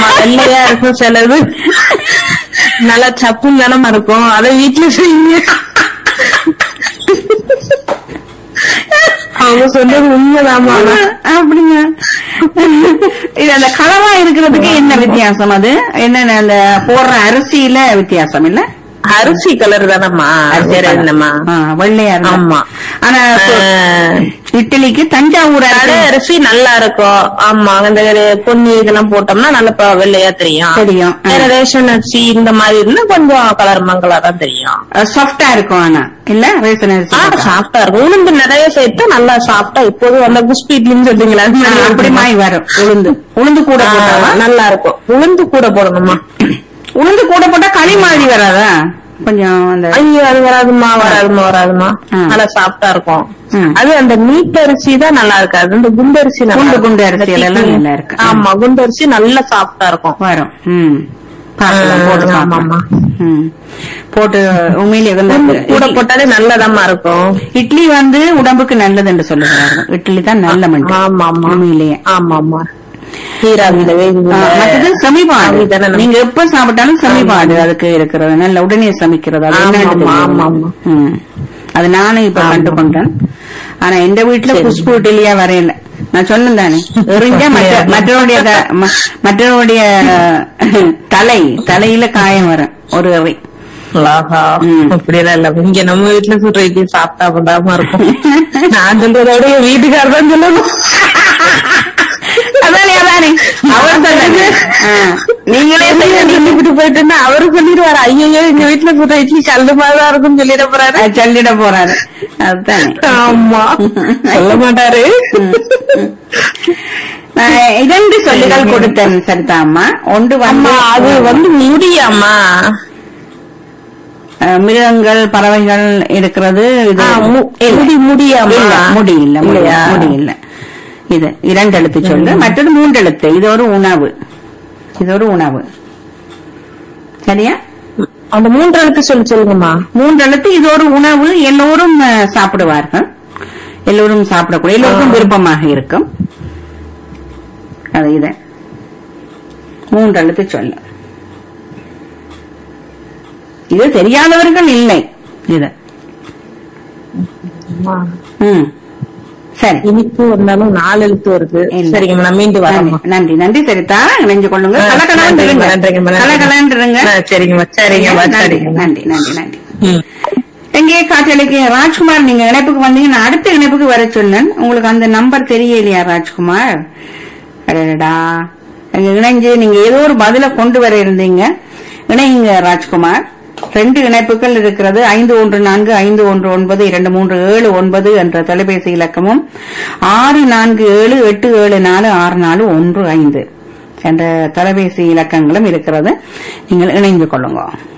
ஆமா வெள்ளையா இருக்கும் சிலது நல்லா சப்பும் தானமா இருக்கும் அதை வீட்டுல செய்யுங்க அவங்க சொன்னது உண்மைதாமா ஆனா. அப்படிங்க இது அந்த கலவா இருக்கிறதுக்கு என்ன வித்தியாசம் அது என்ன அந்த போடுற அரிசியில வித்தியாசம் இல்ல அரிசி கலர் தானம்மா வேற என்னம்மா ஆ, வெள்ளையா இருக்கும் ஆமா. ஆனா இப்போ ஆஹ், இட்லிக்கு தஞ்சாவூர் கடை அரிசி அரிசி நல்லா இருக்கும் ஆமா இந்த பொன்னி இதெல்லாம் போட்டோம்னா நல்லா ப- வெள்ளையா தெரியும் தெரியும். ஆ. வேற ரேஷன் அரிசி இந்த மாதிரி இருந்தா கொஞ்சம் கலர் மங்களா தான் தெரியும் சாஃப்டா இருக்கும் ஆனா இல்ல ரேஷன் அரிசி ஆ சாஃப்டா இருக்கும் உளுந்து நிறைய சேர்த்தா நல்லா சாஃப்டா இப்போது அந்த குஸ்பி இட்லின்னு சொல்றீங்களா அது ஆ, மாதிரி அப்படி இருக்குமா? மாய் வரும் உளுந்து உளுந்து கூட ஆ, போட்டாவா நல்லா இருக்கும் உளுந்து கூட போடணுமா உளுந்து கூட போட்டா களி மாதிரி வராதா கொஞ்சம் அந்த ஐயோ அது வராதுமா வராதுமா வராதுமா ஆ. நல்லா சாஃப்டா இருக்கும் ம். அது அந்த நீட் அரிசி தான் நல்லா இருக்காது இந்த குண்டரிசி நல்லா குண்டு இருக்கும். குண்டு அரிசி இந்த எல்லாம் திக்கு- நல்லா இருக்கு. ஆமா குண்டரிசி நல்லா சாஃப்டா இருக்கும் வரும் ம் பார்க்கலாம், ஆ, போட்டு ஆமா, பார்க்கலாம். ஆமா. ம். போட்டு உண்மையிலே வந்து கூட இட்லி- போட்டாலே நல்லதாம்மா இருக்கும் இட்லி வந்து உடம்புக்கு நல்லது என்று சொல்லுகிறார்கள் இட்லி தான் நல்ல மண்டு ஆமா ஆமா உண்மையிலேயே ஆமா ஆமா நீராவியில வேகுது ஆ, மற்றது செமிபாடு அதுதானே நம்ம- நீங்க எப்ப சாப்பிட்டாலும் செமிபாடு அதுக்கு இருக்கிறது நல்ல உடனே சமைக்கிறது அது ஆமா, என்னன்னு ஆமா, தெரியாது. ஆமா, ம். அது நானும் இப்ப கண்டு கொண்டேன் ஆனா எந்த வீட்டுல சரி. குஷ்பு இட்லியா வரையல நான் சொன்னேன் தானே எறிஞ்சா மற்ற மற்றவருடைய த- ம- மற்றவருடைய தலை தலையில காயம் வரும் ஒரு எറി ஆஹா ம். அப்படியெல்லாம் இல்ல இங்க நம்ம வீட்டுல சுடுற இட்லி சாப்பிட்டா அப்படிதாம்மா இருக்கும் நான் சொல்றதை விட என் வீட்டுக்காரர் தான் சொல்லணும் அதானே அதானே அவர் சொன்னது ஆ. நீங்களே நீங்களே செய்ய சொல்லிவிட்டு போயிட்டு அவரு சொல்லிடுவாரு ஐயோ எங்க வீட்டுல சுடுற இட்லி கல்லு மாதிரிதான் இருக்கும்னு சொல்லிட போறாரு அஹ் சொல்லிட போறாரு அதுதானே ஆமா சொல்ல மாட்டாரு நான் இரண்டு சொல்லிகள் கொடுத்தேன் சரிதா அம்மா ஒன்று வந்து அம்மா அது வந்து முடியாமா அஹ், மிருகங்கள் பறவைகள் இருக்கிறது இது ஆ, மு- இல்ல. முடி முடியாமா? இல்ல, முடி இல்ல முடி இல்லையா? முடி இல்ல இது இரண்டு எழுத்து சொல்லு மற்றது மூன்று எழுத்து இது ஒரு உணவு இது ஒரு உணவு சரியா அந்த மூன்று எழுத்து சொல்லி சொல்லுங்கம்மா மூன்று எழுத்து இது ஒரு உணவு எல்லோரும் அஹ், சாப்பிடுவார்கள் எல்லோரும் சாப்பிடக்கூடிய எல்லோருக்கும் ஆ. விருப்பமாக இருக்கும் அது இது மூன்று எழுத்து சொல்லு இது தெரியாதவர்கள் இல்லை இது அம்மா, ம் சரி இனிப்பு வந்தாலும் நாலு எழுத்து வருது இல்ல. சரிங்கம்மா நான் மீண்டும் வரேம்மா நன்றி, நன்றி நன்றி சரிதா இணைஞ்சு கொள்ளுங்க ஆ, கலக்கலன்னு நன்றிங்கம்மா, இருங்க. நன்றிங்கம்மா, நன்றிங்கம்மா. கலகலன்னு இருங்க. ஆ, சரிங்கம்மா சரிங்கம்மா நன்றி சரிங்கம்மா நன்றி நன்றி நன்றி ம். எங்கே காற்றலைக்கு ராஜ்குமார் நீங்க இணைப்புக்கு வந்தீங்கன்னா அடுத்த இணைப்புக்கு வர சொன்னேன் உங்களுக்கு அந்த நம்பர் தெரியலையா ராஜ்குமார் அடடா அங்க இணைஞ்சு நீங்க ஏதோ ஒரு பதில கொண்டு வர இருந்தீங்க இணையுங்க ராஜ்குமார் ரெண்டு இணைப்புகள் இருக்கிறது ஐந்து ஒன்று நான்கு ஐந்து ஒன்று ஒன்பது இரண்டு மூன்று ஏழு ஒன்பது என்ற தொலைபேசி இலக்கமும் ஆறு நான்கு ஏழு எட்டு ஏழு நாலு ஆறு நாலு ஒன்று ஐந்து என்ற தொலைபேசி இலக்கங்களும் இருக்கிறது நீங்கள் இணைந்து கொள்ளுங்க